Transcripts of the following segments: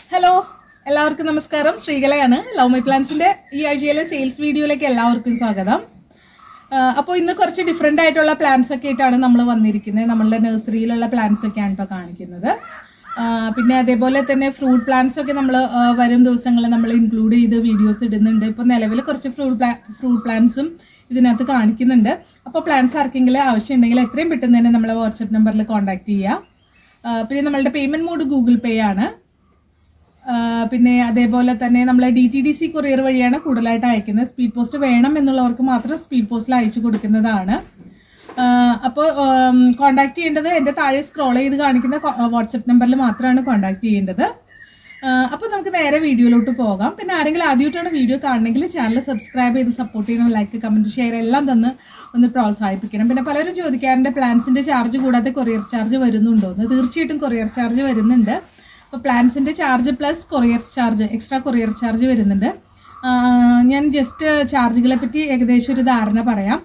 hello എല്ലാവർക്കും നമസ്കാരം ശ്രീകലയാണ് love my പ്ലാൻസിന്റെ ഈ ആഴ്ചയിലെ സെയിൽസ് വീഡിയോയിലേക്ക് എല്ലാവർക്കും സ്വാഗതം അപ്പോൾ ഇന്ന് കുറച്ച് ഡിഫറെൻ്റ് ആയിട്ടുള്ള പ്ലാൻസ് ഒക്കെ ആയിട്ടാണ് നമ്മൾ വന്നിരിക്കുന്നത് നമ്മളുടെ നഴ്സറിയിലുള്ള പ്ലാൻസ് ഒക്കെയാണ് ഇപ്പോൾ കാണിക്കുന്നത് ആ, പിന്നെ അതേപോലെ തന്നെ ഫ്രൂട്ട് പ്ലാന്റ്സ് ഒക്കെ നമ്മൾ വരും ദിവസങ്ങളിൽ നമ്മൾ ഇൻക്ലൂഡ് ചെയ്ത് വീഡിയോസ് ഇടുന്നുണ്ട് ഇപ്പോൾ നിലവിൽ കുറച്ച് ഫ്രൂട്ട് പ്ലാ ഫ്രൂട്ട് പ്ലാന്റ്സും ഇതിനകത്ത് കാണിക്കുന്നുണ്ട് അപ്പോൾ പ്ലാൻസ് ആർക്കെങ്കിലും ആവശ്യമുണ്ടെങ്കിൽ എത്രയും പെട്ടെന്ന് തന്നെ നമ്മളെ വാട്സപ്പ് നമ്പറിൽ കോൺടാക്ട് ചെയ്യുക ആ, പിന്നെ നമ്മളുടെ പേയ്മെന്റ് മോഡ് ഗൂഗിൾ പേ ആണ് ആ, പിന്നെ അതേപോലെ തന്നെ നമ്മൾ ഡി ടി ഡി സി കൊറിയർ വഴിയാണ് കൂടുതലായിട്ട് അയക്കുന്നത് സ്പീഡ് പോസ്റ്റ് വേണം എന്നുള്ളവർക്ക് മാത്രം സ്പീഡ് പോസ്റ്റിൽ അയച്ചു കൊടുക്കുന്നതാണ് അപ്പോൾ കോൺടാക്ട് ചെയ്യേണ്ടത് എൻ്റെ താഴെ സ്ക്രോൾ ചെയ്ത് കാണിക്കുന്ന വാട്സപ്പ് നമ്പറിൽ മാത്രമാണ് കോൺടാക്ട് ചെയ്യേണ്ടത് അപ്പോൾ നമുക്ക് നേരെ വീഡിയോയിലോട്ട് പോകാം പിന്നെ ആരെങ്കിലും ആദ്യമായിട്ടാണ് വീഡിയോ കാണണമെങ്കിൽ ചാനൽ സബ്സ്ക്രൈബ് ചെയ്ത് സപ്പോർട്ട് ചെയ്യണം ലൈക്ക് കമൻറ്റ് ഷെയർ എല്ലാം തന്ന് ഒന്ന് പ്രോത്സാഹിപ്പിക്കണം പിന്നെ പലരും ചോദിക്കാറുണ്ട് പ്ലാൻസിൻ്റെ ചാർജ് കൂടാതെ കൊറിയർ ചാർജ് വരുന്നുണ്ടോ എന്ന് തീർച്ചയായിട്ടും കൊറിയർ ചാർജ് വരുന്നുണ്ട് അപ്പോൾ പ്ലാൻസിൻ്റെ charge plus courier charge extra courier charge വരുന്നുണ്ട് ആ, ഞാൻ ജസ്റ്റ് ചാർജുകളെ പറ്റി ഏകദേശം ഒരു ധാരണ പറയാം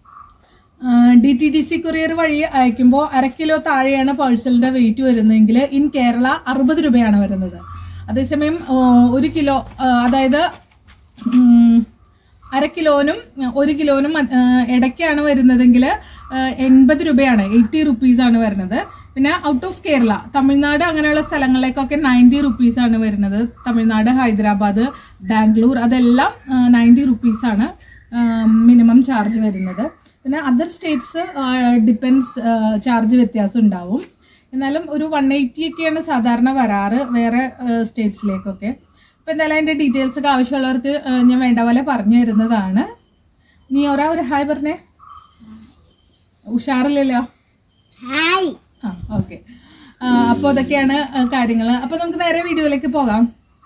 ഡി ടി ഡി സി കൊറിയർ വഴി അയക്കുമ്പോൾ അര കിലോ താഴെയാണ് പേഴ്സലിന്റെ വെയിറ്റ് വരുന്നതെങ്കിൽ ഇൻ കേരള അറുപത് രൂപയാണ് വരുന്നത് അതേസമയം ആ, ഒരു കിലോ ആ, അതായത് ഉം, അര കിലോനും ഒരു കിലോനും ആ, ഇടയ്ക്കാണ് വരുന്നതെങ്കിൽ എൺപത് രൂപയാണ് എയ്റ്റി റുപ്പീസ് ആണ് വരുന്നത് പിന്നെ ഔട്ട് ഓഫ് കേരള തമിഴ്നാട് അങ്ങനെയുള്ള സ്ഥലങ്ങളിലേക്കൊക്കെ നയൻറ്റി റുപ്പീസ് ആണ് വരുന്നത് തമിഴ്നാട് ഹൈദരാബാദ് ബാംഗ്ലൂർ അതെല്ലാം നയൻറ്റി റുപ്പീസ് ആണ് മിനിമം ചാർജ് വരുന്നത് പിന്നെ അതർ സ്റ്റേറ്റ്സ് ഡിപ്പെൻസ് ചാർജ് വ്യത്യാസം ഉണ്ടാവും എന്നാലും ഒരു വൺ എയ്റ്റി ഒക്കെയാണ് സാധാരണ വരാറ് വേറെ സ്റ്റേറ്റ്സിലേക്കൊക്കെ അപ്പോൾ എന്തായാലും അതിൻ്റെ ഡീറ്റെയിൽസ് ഒക്കെ ആവശ്യമുള്ളവർക്ക് ആ, ഞാൻ വേണ്ട പോലെ പറഞ്ഞു തരുന്നതാണ് നീ ഒരാ ഒരു ഹായ് പറഞ്ഞേ ഉഷാറില്ലല്ലോ ഹായ് ആ ഓക്കെ അപ്പോൾ അതൊക്കെയാണ് കാര്യങ്ങൾ അപ്പോൾ നമുക്ക് നേരെ വീഡിയോയിലേക്ക് പോകാം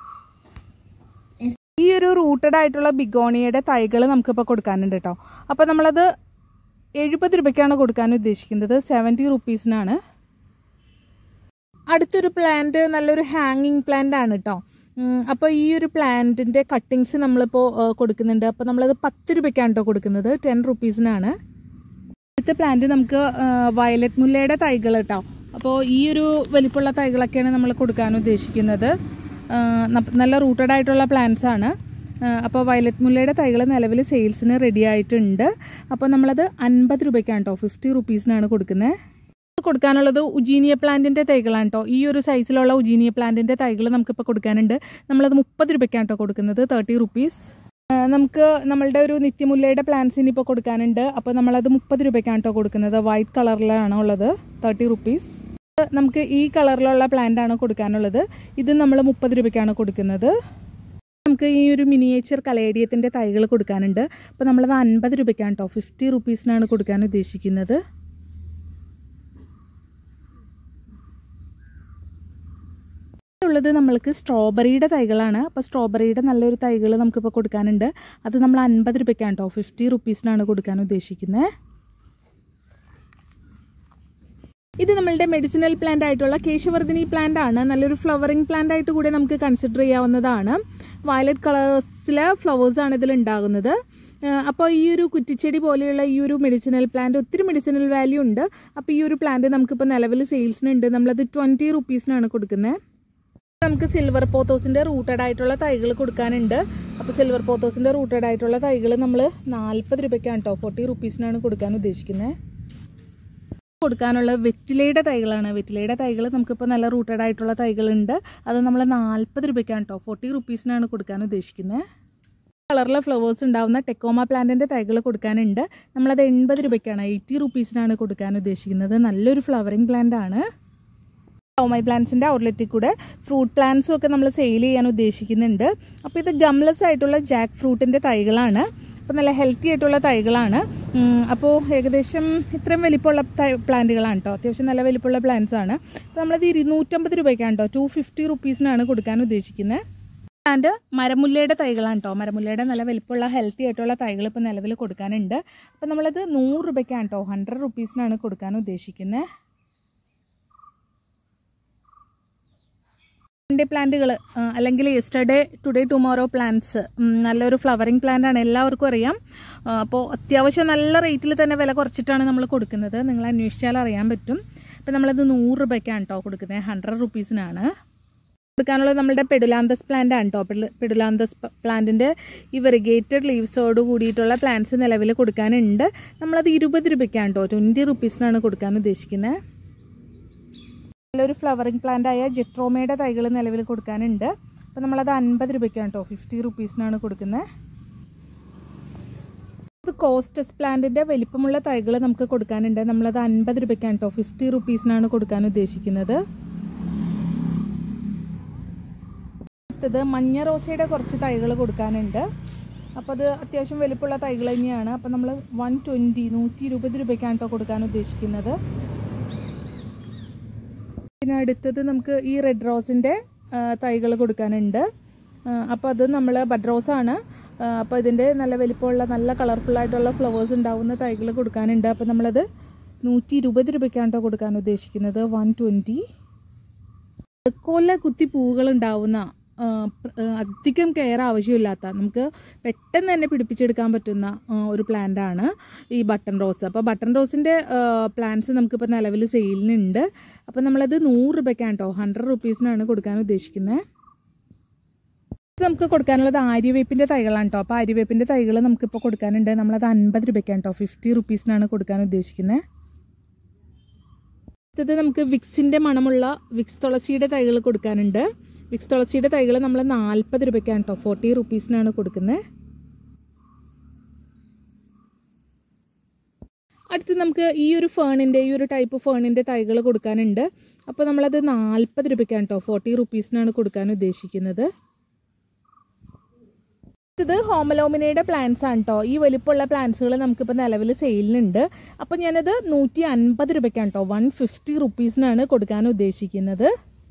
ഈ ഒരു റൂട്ടഡ് ആയിട്ടുള്ള ബിഗോണിയുടെ തൈകൾ നമുക്കിപ്പോൾ കൊടുക്കാനുണ്ട് കേട്ടോ അപ്പോൾ നമ്മളത് എഴുപത് രൂപയ്ക്കാണ് കൊടുക്കാൻ ഉദ്ദേശിക്കുന്നത് സെവൻറ്റി റുപ്പീസിനാണ് അടുത്തൊരു പ്ലാന്റ് നല്ലൊരു ഹാങ്ങിങ് പ്ലാന്റ് ആണ് കേട്ടോ അപ്പോൾ ഈ ഒരു പ്ലാന്റിൻ്റെ കട്ടിങ്സ് നമ്മളിപ്പോൾ ആ, കൊടുക്കുന്നുണ്ട് അപ്പോൾ നമ്മളത് പത്ത് രൂപയ്ക്കാണ് കേട്ടോ കൊടുക്കുന്നത് ടെൻ റുപ്പീസിനാണ് അടുത്ത പ്ലാന്റ് നമുക്ക് വയലറ്റ് മുല്ലയുടെ തൈകൾ കേട്ടോ അപ്പോൾ ഈ ഒരു വലിപ്പമുള്ള തൈകളൊക്കെയാണ് നമ്മൾ കൊടുക്കാൻ ഉദ്ദേശിക്കുന്നത് ആ, നപ്പ- നല്ല റൂട്ടഡ് ആയിട്ടുള്ള പ്ലാന്റ്സ് ആണ് ആ, അപ്പോൾ വയലറ്റ് മുല്ലയുടെ തൈകൾ നിലവിൽ സെയിൽസിന് റെഡി ആയിട്ടുണ്ട് അപ്പോൾ നമ്മളത് അൻപത് രൂപയ്ക്കാണ് കേട്ടോ ഫിഫ്റ്റി റുപ്പീസിനാണ് കൊടുക്കുന്നത് കൊടുക്കാനുള്ളത് ഉജീനിയ പ്ലാന്റിൻ്റെ തൈകളാണ് കേട്ടോ ഈ ഒരു സൈസിലുള്ള ഉജീനിയ പ്ലാന്റിൻ്റെ തൈകൾ നമുക്കിപ്പോൾ കൊടുക്കാനുണ്ട് നമ്മളത് മുപ്പത് രൂപയ്ക്കാണ് കേട്ടോ കൊടുക്കുന്നത് തേർട്ടി റുപ്പീസ് ആ, നമുക്ക് നമ്മളുടെ ഒരു നിത്യമുല്ലയുടെ പ്ലാന്റ്സിന് ഇപ്പോൾ കൊടുക്കാനുണ്ട് അപ്പോൾ നമ്മളത് മുപ്പത് രൂപയ്ക്കാണ് കേട്ടോ കൊടുക്കുന്നത് വൈറ്റ് കളറിലാണ് ഉള്ളത് തേർട്ടി റുപ്പീസ് നമുക്ക് ഈ കളറിലുള്ള പ്ലാന്റ് ആണ് കൊടുക്കാനുള്ളത് ഇത് നമ്മൾ മുപ്പത് രൂപയ്ക്കാണ് കൊടുക്കുന്നത് നമുക്ക് ഈ ഒരു മിനിയേച്ചർ കലേഡിയത്തിൻ്റെ തൈകൾ കൊടുക്കാനുണ്ട് അപ്പോൾ നമ്മളത് അൻപത് രൂപയ്ക്കാണ് കേട്ടോ ഫിഫ്റ്റി റുപ്പീസിനാണ് കൊടുക്കാൻ ഉദ്ദേശിക്കുന്നത് ഉള്ളത് നമ്മൾക്ക് സ്ട്രോബെറിയുടെ തൈകളാണ് അപ്പോൾ സ്ട്രോബെറിയുടെ നല്ലൊരു തൈകൾ നമുക്കിപ്പോൾ കൊടുക്കാനുണ്ട് അത് നമ്മൾ അൻപത് രൂപയ്ക്കാണ് കേട്ടോ ഫിഫ്റ്റി റുപ്പീസിനാണ് കൊടുക്കാൻ ഉദ്ദേശിക്കുന്നത് ഇത് നമ്മളുടെ മെഡിസിനൽ പ്ലാന്റ് ആയിട്ടുള്ള കേശവർദ്ധിനി പ്ലാന്റ് ആണ് നല്ലൊരു ഫ്ലവറിങ് പ്ലാന്റ് ആയിട്ട് കൂടെ നമുക്ക് കൺസിഡർ ചെയ്യാവുന്നതാണ് വയലറ്റ് കളേഴ്സിലെ ഫ്ലവേഴ്സ് ആണ് ഇതിൽ ഉണ്ടാകുന്നത് അപ്പോൾ ഈ ഒരു കുറ്റിച്ചെടി പോലെയുള്ള ഈ ഒരു മെഡിസിനൽ പ്ലാന്റ് ഒത്തിരി മെഡിസിനൽ വാല്യൂ ഉണ്ട് അപ്പോൾ ഈ ഒരു പ്ലാന്റ് നമുക്കിപ്പോൾ നിലവിൽ സെയിൽസിനുണ്ട് നമ്മളത് ട്വൻറ്റി റുപ്പീസിനാണ് കൊടുക്കുന്നത് നമുക്ക് സിൽവർ പോത്തോസിന്റെ റൂട്ടഡ് ആയിട്ടുള്ള തൈകൾ കൊടുക്കാനുണ്ട് അപ്പോൾ സിൽവർ പോത്തോസിന്റെ റൂട്ടഡ് ആയിട്ടുള്ള തൈകൾ നമ്മൾ നാൽപ്പത് രൂപയ്ക്കാണ് കേട്ടോ ഫോർട്ടി റുപ്പീസിനാണ് കൊടുക്കാൻ ഉദ്ദേശിക്കുന്നത് കൊടുക്കാനുള്ള വെറ്റിലയുടെ തൈകളാണ് വെറ്റിലയുടെ തൈകൾ നമുക്കിപ്പോൾ നല്ല റൂട്ടഡ് ആയിട്ടുള്ള തൈകളുണ്ട് അത് നമ്മൾ നാൽപ്പത് രൂപയ്ക്കാണ് കേട്ടോ ഫോർട്ടി റുപ്പീസിനാണ് കൊടുക്കാൻ ഉദ്ദേശിക്കുന്നത് കളറിലെ ഫ്ലവേഴ്സ് ഉണ്ടാവുന്ന ടെക്കോമ പ്ലാന്റിൻ്റെ തൈകൾ കൊടുക്കാനുണ്ട് നമ്മളത് എൺപത് രൂപയ്ക്കാണ് എയ്റ്റി റുപ്പീസിനാണ് കൊടുക്കാൻ ഉദ്ദേശിക്കുന്നത് നല്ലൊരു ഫ്ലവറിങ് പ്ലാന്റ് ആണ് മൈ പ്ലാന്റ്സിൻ്റെ ഔട്ട്ലെറ്റിൽ കൂടെ ഫ്രൂട്ട് പ്ലാന്റ്സും ഒക്കെ നമ്മൾ സെയിൽ ചെയ്യാൻ ഉദ്ദേശിക്കുന്നുണ്ട് അപ്പോൾ ഇത് ഗംലെസ് ആയിട്ടുള്ള ജാക്ക് ഫ്രൂട്ടിൻ്റെ തൈകളാണ് അപ്പോൾ നല്ല ഹെൽത്തി ആയിട്ടുള്ള തൈകളാണ് ഉം, അപ്പോൾ ഏകദേശം ഇത്രയും വലിപ്പമുള്ള തൈ പ്ലാന്റുകളാണ് കേട്ടോ അത്യാവശ്യം നല്ല വലിപ്പമുള്ള പ്ലാന്റ്സ് ആണ് അപ്പോൾ നമ്മളത് ഇരുന്നൂറ്റമ്പത് രൂപയ്ക്കാണ് കേട്ടോ ടു ഫിഫ്റ്റി റുപ്പീസിനാണ് കൊടുക്കാൻ ഉദ്ദേശിക്കുന്നത് പ്ലാന്റ് മരമുല്ലയുടെ തൈകളാണ് കേട്ടോ മരമുല്ലയുടെ നല്ല വലിപ്പമുള്ള ഹെൽത്തി ആയിട്ടുള്ള തൈകൾ ഇപ്പോൾ നിലവിൽ കൊടുക്കാനുണ്ട് അപ്പോൾ നമ്മളത് നൂറ് രൂപയ്ക്കാണ് കേട്ടോ ഹൺഡ്രഡ് റുപ്പീസിനാണ് കൊടുക്കാൻ ഉദ്ദേശിക്കുന്നത് എൻ്റെ പ്ലാന്റുകൾ അല്ലെങ്കിൽ യെസ്റ്റർഡേ ടുഡേ ടുമോറോ പ്ലാന്റ്സ് നല്ലൊരു ഫ്ലവറിങ് പ്ലാന്റ് ആണ് എല്ലാവർക്കും അറിയാം അപ്പോൾ അത്യാവശ്യം നല്ല റേറ്റിൽ തന്നെ വില കുറച്ചിട്ടാണ് നമ്മൾ കൊടുക്കുന്നത് നിങ്ങൾ അന്വേഷിച്ചാൽ അറിയാൻ പറ്റും അപ്പോൾ നമ്മളത് നൂറ് രൂപയ്ക്കാണ് കേട്ടോ കൊടുക്കുന്നത് ഹൺഡ്രഡ് റുപ്പീസിനാണ് കൊടുക്കാനുള്ളത് നമ്മുടെ പെഡുലാന്തസ് പ്ലാന്റ് ആണ് കേട്ടോ പെഡുലാന്തസ് പ്ലാന്റിൻ്റെ ഈ വെറിഗേറ്റഡ് ലീവ്സോട് കൂടിയിട്ടുള്ള പ്ലാന്റ്സ് നിലവിൽ കൊടുക്കാനുണ്ട് നമ്മളത് ഇരുപത് രൂപയ്ക്കാണ് കേട്ടോ ട്വൻറ്റി റുപ്പീസിനാണ് കൊടുക്കാൻ ഉദ്ദേശിക്കുന്നത് നല്ലൊരു ഫ്ലവറിങ് പ്ലാന്റ് ആയ ജെട്രോമയുടെ തൈകൾ നിലവിൽ കൊടുക്കാനുണ്ട് അപ്പോൾ നമ്മളത് അൻപത് രൂപയ്ക്കാണ് കേട്ടോ ഫിഫ്റ്റി റുപ്പീസിനാണ് കൊടുക്കുന്നത് ഇത് കോസ്റ്റസ് പ്ലാന്റിൻ്റെ വലിപ്പമുള്ള തൈകൾ നമുക്ക് കൊടുക്കാനുണ്ട് നമ്മളത് അൻപത് രൂപയ്ക്കാണ് കേട്ടോ ഫിഫ്റ്റി റുപ്പീസിനാണ് കൊടുക്കാൻ ഉദ്ദേശിക്കുന്നത് അടുത്തത് മഞ്ഞ റോസയുടെ കുറച്ച് തൈകൾ കൊടുക്കാനുണ്ട് അപ്പോൾ അത് അത്യാവശ്യം വലിപ്പമുള്ള തൈകൾ തന്നെയാണ് അപ്പോൾ നമ്മൾ വൺ ട്വൻറ്റി നൂറ്റി ഇരുപത് രൂപയ്ക്കാണ് കേട്ടോ കൊടുക്കാൻ ഉദ്ദേശിക്കുന്നത് പിന്നെ അടുത്തത് നമുക്ക് ഈ റെഡ് റോസിൻ്റെ തൈകൾ കൊടുക്കാനുണ്ട് അപ്പോൾ അത് നമ്മൾ ബഡ് റോസാണ് അപ്പോൾ ഇതിൻ്റെ നല്ല വലിപ്പമുള്ള നല്ല കളർഫുള്ളായിട്ടുള്ള ഫ്ലവേഴ്സ് ഉണ്ടാവുന്ന തൈകൾ കൊടുക്കാനുണ്ട് അപ്പോൾ നമ്മളത് നൂറ്റി ഇരുപത് രൂപയ്ക്കാണ് കേട്ടോ കൊടുക്കാൻ ഉദ്ദേശിക്കുന്നത് വൺ ട്വൻറ്റി കൊല കുത്തി പൂവുകൾ ഉണ്ടാവുന്ന ആ, പ്ര- ആ, അധികം കെയർ ആവശ്യമില്ലാത്ത നമുക്ക് പെട്ടെന്ന് തന്നെ പിടിപ്പിച്ചെടുക്കാൻ പറ്റുന്ന ആ, ഒരു പ്ലാന്റ് ആണ് ഈ ബട്ടൺ റോസ് അപ്പോൾ ബട്ടൺ റോസിൻ്റെ പ്ലാന്റ്സ് നമുക്കിപ്പോൾ നിലവിൽ സെയിലിനുണ്ട് അപ്പോൾ നമ്മളത് നൂറ് രൂപയ്ക്കാണ് കേട്ടോ ഹൺഡ്രഡ് റുപ്പീസിനാണ് കൊടുക്കാൻ ഉദ്ദേശിക്കുന്നത് ഇത് നമുക്ക് കൊടുക്കാനുള്ളത് ആര്യവേപ്പിൻ്റെ തൈകളാണ് കേട്ടോ അപ്പോൾ ആര്യവേപ്പിൻ്റെ തൈകൾ നമുക്കിപ്പോൾ കൊടുക്കാനുണ്ട് നമ്മളത് അൻപത് രൂപയ്ക്കാണ് കേട്ടോ ഫിഫ്റ്റി റുപ്പീസിനാണ് കൊടുക്കാൻ ഉദ്ദേശിക്കുന്നത് ഇത് നമുക്ക് വിക്സിൻ്റെ മണമുള്ള വിക്സ് തുളസിയുടെ തൈകൾ കൊടുക്കാനുണ്ട് വിക്സ് തുളസിയുടെ തൈകൾ നമ്മൾ നാൽപ്പത് രൂപയ്ക്കാണ് കേട്ടോ ഫോർട്ടി റുപ്പീസിനാണ് കൊടുക്കുന്നത് അടുത്ത് നമുക്ക് ഈ ഒരു ഫേണിൻ്റെ ഈ ഒരു ടൈപ്പ് ഫേണിൻ്റെ തൈകൾ കൊടുക്കാനുണ്ട് അപ്പോൾ നമ്മളത് നാൽപ്പത് രൂപയ്ക്കാണ് കേട്ടോ ഫോർട്ടി റുപ്പീസിനാണ് കൊടുക്കാൻ ഉദ്ദേശിക്കുന്നത് ഇത് ഹോമലോമിനയുടെ പ്ലാന്റ്സ് ആണ് കേട്ടോ ഈ വലിപ്പമുള്ള പ്ലാന്റ്സുകൾ നമുക്കിപ്പോൾ നിലവിൽ സെയിലിനുണ്ട് അപ്പോൾ ഞാനത് നൂറ്റി അൻപത് രൂപയ്ക്കാണ് കേട്ടോ വൺ ഫിഫ്റ്റി റുപ്പീസിനാണ് കൊടുക്കാൻ ഉദ്ദേശിക്കുന്നത്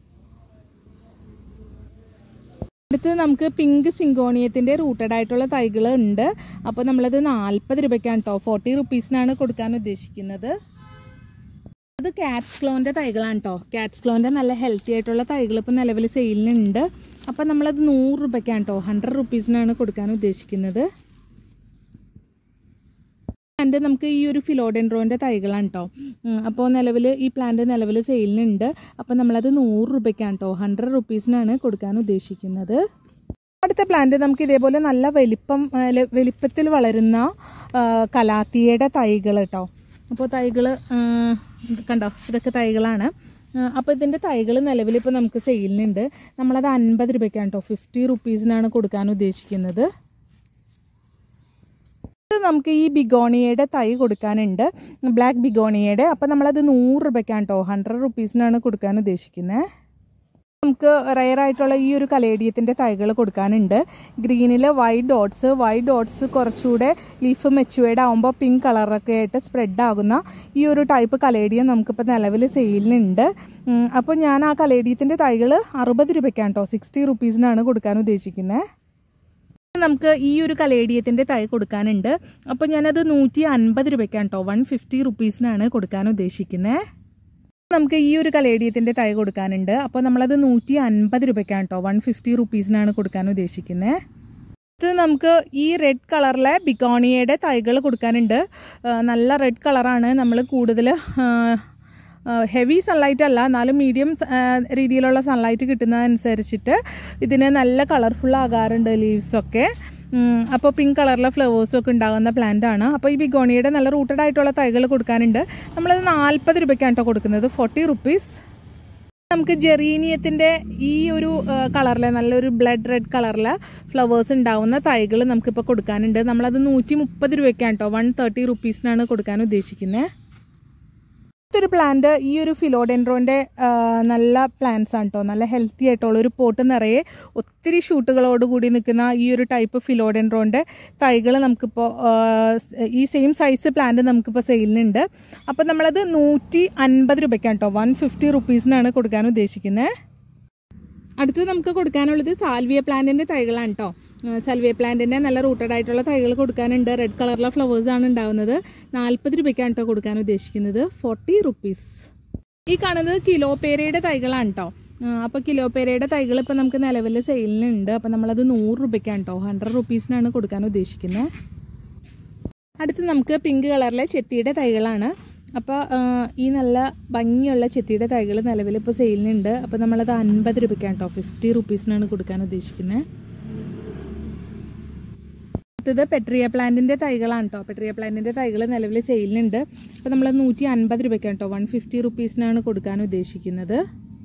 അടുത്ത് നമുക്ക് പിങ്ക് സിങ്കോണിയത്തിൻ്റെ റൂട്ടഡ് ആയിട്ടുള്ള തൈകൾ ഉണ്ട് അപ്പോൾ നമ്മളത് നാൽപ്പത് രൂപയ്ക്കാണ് കേട്ടോ ഫോർട്ടി റുപ്പീസിനാണ് കൊടുക്കാൻ ഉദ്ദേശിക്കുന്നത് അത് കാറ്റ്സ് ക്ലോൻ്റെ തൈകളാണ് കേട്ടോ കാറ്റ്സ് ക്ലോൻ്റെ നല്ല ഹെൽത്തി ആയിട്ടുള്ള തൈകൾ ഇപ്പോൾ നിലവിൽ സെയിലിനുണ്ട് അപ്പോൾ നമ്മളത് നൂറ് രൂപയ്ക്കാണ് കേട്ടോ ഹൺഡ്രഡ് റുപ്പീസിനാണ് കൊടുക്കാൻ ഉദ്ദേശിക്കുന്നത് പ്ലാന്റ് നമുക്ക് ഈ ഒരു ഫിലോഡെൻഡ്രോൻ്റെ തൈകളാണ് കേട്ടോ അപ്പോൾ നിലവിൽ ഈ പ്ലാന്റ് നിലവിൽ സെയിലിനുണ്ട് അപ്പോൾ നമ്മളത് നൂറ് രൂപയ്ക്കാണ് കേട്ടോ ഹൺഡ്രഡ് റുപ്പീസിനാണ് കൊടുക്കാൻ ഉദ്ദേശിക്കുന്നത് അടുത്ത പ്ലാന്റ് നമുക്ക് ഇതേപോലെ നല്ല വലിപ്പം ആ, ല- വലിപ്പത്തിൽ വളരുന്ന ആ, കലാത്തിയുടെ തൈകൾ കേട്ടോ അപ്പോൾ തൈകൾ കണ്ടോ ഇതൊക്കെ തൈകളാണ് അപ്പോൾ ഇതിൻ്റെ തൈകൾ നിലവിൽ ഇപ്പോൾ നമുക്ക് സെയിലിനുണ്ട് നമ്മളത് അൻപത് രൂപയ്ക്കാണ് കേട്ടോ ഫിഫ്റ്റി റുപ്പീസിനാണ് കൊടുക്കാൻ ഉദ്ദേശിക്കുന്നത് ഇത് നമുക്ക് ഈ ബിഗോണിയയുടെ തൈ കൊടുക്കാനുണ്ട് ബ്ലാക്ക് ബിഗോണിയയുടെ അപ്പോൾ നമ്മളത് നൂറ് രൂപയ്ക്കാണ് കേട്ടോ ഹൺഡ്രഡ് റുപ്പീസിനാണ് കൊടുക്കാൻ ഉദ്ദേശിക്കുന്നത് നമുക്ക് റയർ ആയിട്ടുള്ള ഈ ഒരു കലേഡിയത്തിൻ്റെ തൈകൾ കൊടുക്കാനുണ്ട് ഗ്രീനിൽ വൈറ്റ് ഡോട്ട്സ് വൈറ്റ് ഡോട്ട്സ് കുറച്ചുകൂടെ ലീഫ് മെച്ചുവേഡ് ആകുമ്പോൾ പിങ്ക് കളറൊക്കെ ആയിട്ട് സ്പ്രെഡ് ആകുന്ന ഈ ഒരു ടൈപ്പ് കലേഡിയം നമുക്കിപ്പോൾ നിലവിൽ സെയിലിനുണ്ട് ഉം, അപ്പോൾ ഞാൻ ആ കലേഡിയത്തിൻ്റെ തൈകൾ അറുപത് രൂപയ്ക്കാണ് കേട്ടോ സിക്സ്റ്റി റുപ്പീസിനാണ് കൊടുക്കാൻ ഉദ്ദേശിക്കുന്നത് നമുക്ക് ഈ ഒരു കലേഡിയത്തിൻ്റെ തൈ കൊടുക്കാനുണ്ട് അപ്പോൾ ഞാനത് നൂറ്റി അൻപത് രൂപയ്ക്കാണ് കേട്ടോ വൺ ഫിഫ്റ്റി റുപ്പീസിനാണ് കൊടുക്കാൻ ഉദ്ദേശിക്കുന്നത് നമുക്ക് ഈ ഒരു കലേഡിയത്തിൻ്റെ തൈ കൊടുക്കാനുണ്ട് അപ്പോൾ നമ്മളത് നൂറ്റി അൻപത് രൂപയ്ക്കാണ് കേട്ടോ വൺ ഫിഫ്റ്റി റുപ്പീസിനാണ് കൊടുക്കാൻ ഉദ്ദേശിക്കുന്നത് ഇത് നമുക്ക് ഈ റെഡ് കളറിലെ ബിക്കോണിയയുടെ തൈകൾ കൊടുക്കാനുണ്ട് ആ, നല്ല റെഡ് കളറാണ് നമ്മൾ കൂടുതൽ ഹെവി സൺലൈറ്റ് അല്ല എന്നാലും മീഡിയം രീതിയിലുള്ള സൺലൈറ്റ് കിട്ടുന്നതനുസരിച്ചിട്ട് ഇതിന് നല്ല കളർഫുൾ ആകാറുണ്ട് ലീവ്സൊക്കെ അപ്പോൾ പിങ്ക് കളറിലെ ഫ്ലവേഴ്സും ഒക്കെ ഉണ്ടാകുന്ന പ്ലാന്റ് ആണ് അപ്പോൾ ഈ ബിഗോണിയുടെ നല്ല റൂട്ടഡ് ആയിട്ടുള്ള തൈകൾ കൊടുക്കാനുണ്ട് നമ്മളത് നാൽപ്പത് രൂപയ്ക്കാണ് കേട്ടോ കൊടുക്കുന്നത് ഫോർട്ടി റുപ്പീസ് നമുക്ക് ജെറീനിയത്തിൻ്റെ ഈ ഒരു കളറിലെ നല്ലൊരു ബ്ലഡ് റെഡ് കളറിലെ ഫ്ലവേഴ്സ് ഉണ്ടാവുന്ന തൈകൾ നമുക്കിപ്പോൾ കൊടുക്കാനുണ്ട് നമ്മളത് നൂറ്റി മുപ്പത് രൂപയ്ക്കാണ് കേട്ടോ വൺ തേർട്ടി റുപ്പീസിനാണ് കൊടുക്കാൻ ഉദ്ദേശിക്കുന്നത് ഇതൊരു പ്ലാന്റ് ഈ ഒരു ഫിലോഡെൻഡ്രോൻ്റെ നല്ല പ്ലാന്റ്സ് ആണ് കേട്ടോ നല്ല ഹെൽത്തി ആയിട്ടുള്ള ഒരു പോട്ട് നിറയെ ഒത്തിരി ഷൂട്ടുകളോട് കൂടി നിൽക്കുന്ന ഈ ഒരു ടൈപ്പ് ഫിലോഡെൻഡ്രോൻ്റെ തൈകൾ നമുക്കിപ്പോൾ ആ, സ്- ഈ സെയിം സൈസ് പ്ലാന്റ് നമുക്കിപ്പോൾ സെയിലിനുണ്ട് അപ്പോൾ നമ്മളത് നൂറ്റി അൻപത് രൂപയ്ക്കാണ് കേട്ടോ വൺ ഫിഫ്റ്റി റുപ്പീസിനാണ് കൊടുക്കാൻ ഉദ്ദേശിക്കുന്നത് അടുത്തത് നമുക്ക് കൊടുക്കാനുള്ളത് സാൽവിയ പ്ലാന്റിൻ്റെ തൈകളാണ് കേട്ടോ സാൽവിയ പ്ലാന്റിൻ്റെ നല്ല റൂട്ടഡ് ആയിട്ടുള്ള തൈകൾ കൊടുക്കാനുണ്ട് റെഡ് കളറിലെ ഫ്ലവേഴ്സ് ആണ് ഉണ്ടാവുന്നത് നാൽപ്പത് രൂപയ്ക്കാണ് കേട്ടോ കൊടുക്കാൻ ഉദ്ദേശിക്കുന്നത് ഫോർട്ടി റുപ്പീസ് ഈ കാണുന്നത് കിലോ പേരയുടെ തൈകളാണ് കേട്ടോ അപ്പോൾ കിലോ പേരയുടെ തൈകൾ ഇപ്പോൾ നമുക്ക് നിലവിൽ സെയിലിനുണ്ട് അപ്പോൾ നമ്മളത് നൂറ് രൂപയ്ക്കാണ് കേട്ടോ ഹൺഡ്രഡ് റുപ്പീസിനാണ് കൊടുക്കാൻ ഉദ്ദേശിക്കുന്നത് അടുത്ത് നമുക്ക് പിങ്ക് കളറിലെ ചെത്തിയുടെ തൈകളാണ് അപ്പോൾ ഈ നല്ല ഭംഗിയുള്ള ചെത്തിയുടെ തൈകൾ നിലവിൽ ഇപ്പോൾ സെയിലിനുണ്ട് അപ്പോൾ നമ്മളത് അൻപത് രൂപയ്ക്കാണ് കേട്ടോ ഫിഫ്റ്റി റുപ്പീസിനാണ് കൊടുക്കാൻ ഉദ്ദേശിക്കുന്നത് അടുത്തത് പെട്രിയ പ്ലാന്റിൻ്റെ തൈകളാണ് കേട്ടോ പെട്രിയ പ്ലാന്റിൻ്റെ തൈകൾ നിലവിൽ സെയിലിനുണ്ട് അപ്പോൾ നമ്മൾ നൂറ്റി അൻപത് രൂപയ്ക്കാണ് കേട്ടോ വൺ ഫിഫ്റ്റി റുപ്പീസിനാണ് കൊടുക്കാൻ ഉദ്ദേശിക്കുന്നത്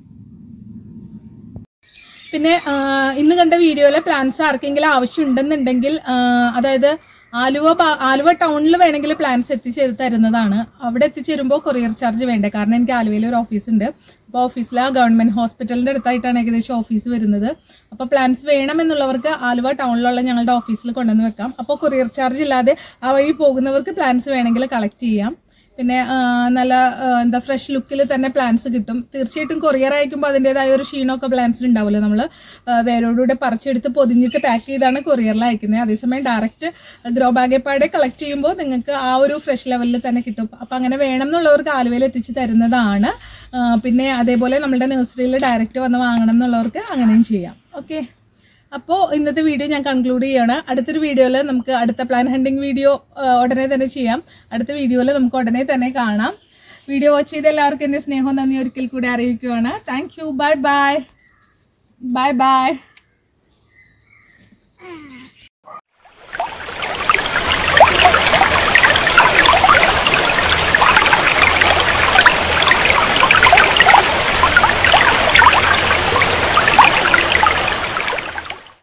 പിന്നെ ആ, ഇന്ന് കണ്ട വീഡിയോയിലെ പ്ലാൻസ് ആർക്കെങ്കിലും ആവശ്യമുണ്ടെന്നുണ്ടെങ്കിൽ ആ, അതായത് ആലുവ ഭാ- ആലുവ ടൗണിൽ വേണമെങ്കിൽ പ്ലാൻസ് എത്തിച്ചേര് തരുന്നതാണ് അവിടെ എത്തിച്ചേരുമ്പോൾ കൊറിയർ ചാർജ് വേണ്ട കാരണം എനിക്ക് ആലുവയിൽ ഒരു ഓഫീസ് ഉണ്ട് അപ്പോൾ ഓഫീസിൽ ആ ഗവൺമെന്റ് ഹോസ്പിറ്റലിന്റെ അടുത്തായിട്ടാണ് ഏകദേശം ഓഫീസ് വരുന്നത് അപ്പോൾ പ്ലാൻസ് വേണമെന്നുള്ളവർക്ക് ആലുവ ടൗണിലുള്ള ഞങ്ങളുടെ ഓഫീസിൽ കൊണ്ടുവന്ന് വെക്കാം അപ്പോൾ കൊറിയർ ചാർജ് ഇല്ലാതെ ആ വഴി പോകുന്നവർക്ക് പ്ലാൻസ് വേണമെങ്കിൽ കളക്ട് ചെയ്യാം പിന്നെ ആ, നല്ല ആ, എന്താ ഫ്രഷ് ലുക്കിൽ തന്നെ പ്ലാന്റ്സ് കിട്ടും തീർച്ചയായിട്ടും കൊറിയർ അയക്കുമ്പോൾ അതിൻ്റെതായ ഒരു ക്ഷീണമൊക്കെ പ്ലാന്റ്സിൽ ഉണ്ടാവുമല്ലോ നമ്മൾ വേരോടുകൂടെ പറിച്ചെടുത്ത് പൊതിഞ്ഞിട്ട് പാക്ക് ചെയ്താണ് കൊറിയറിൽ അയക്കുന്നത് അതേസമയം ഡയറക്റ്റ് ഗ്രോ ബാഗേപ്പാടെ കളക്ട് ചെയ്യുമ്പോൾ നിങ്ങൾക്ക് ആ ഒരു ഫ്രഷ് ലെവലിൽ തന്നെ കിട്ടും അപ്പം അങ്ങനെ വേണം എന്നുള്ളവർക്ക് ആലുവയിൽ എത്തിച്ച് തരുന്നതാണ് ആ, പിന്നെ അതേപോലെ നമ്മുടെ നഴ്സറിയിൽ ഡയറക്റ്റ് വന്ന് വാങ്ങണം എന്നുള്ളവർക്ക് അങ്ങനെയും ചെയ്യാം ഓക്കെ അപ്പോൾ ഇന്നത്തെ വീഡിയോ ഞാൻ കൺക്ലൂഡ് ചെയ്യാണ് അടുത്തൊരു വീഡിയോയിൽ നമുക്ക് അടുത്ത പ്ലാൻ ഹണ്ടിങ് വീഡിയോ ഉടനെ തന്നെ ചെയ്യാം അടുത്ത വീഡിയോയിൽ നമുക്ക് ഉടനെ തന്നെ കാണാം വീഡിയോ വാച്ച് ചെയ്ത എല്ലാവർക്കും എൻ്റെ സ്നേഹം നന്ദി ഒരിക്കൽ കൂടി അറിയിക്കുവാണ് thank you bye bye bye by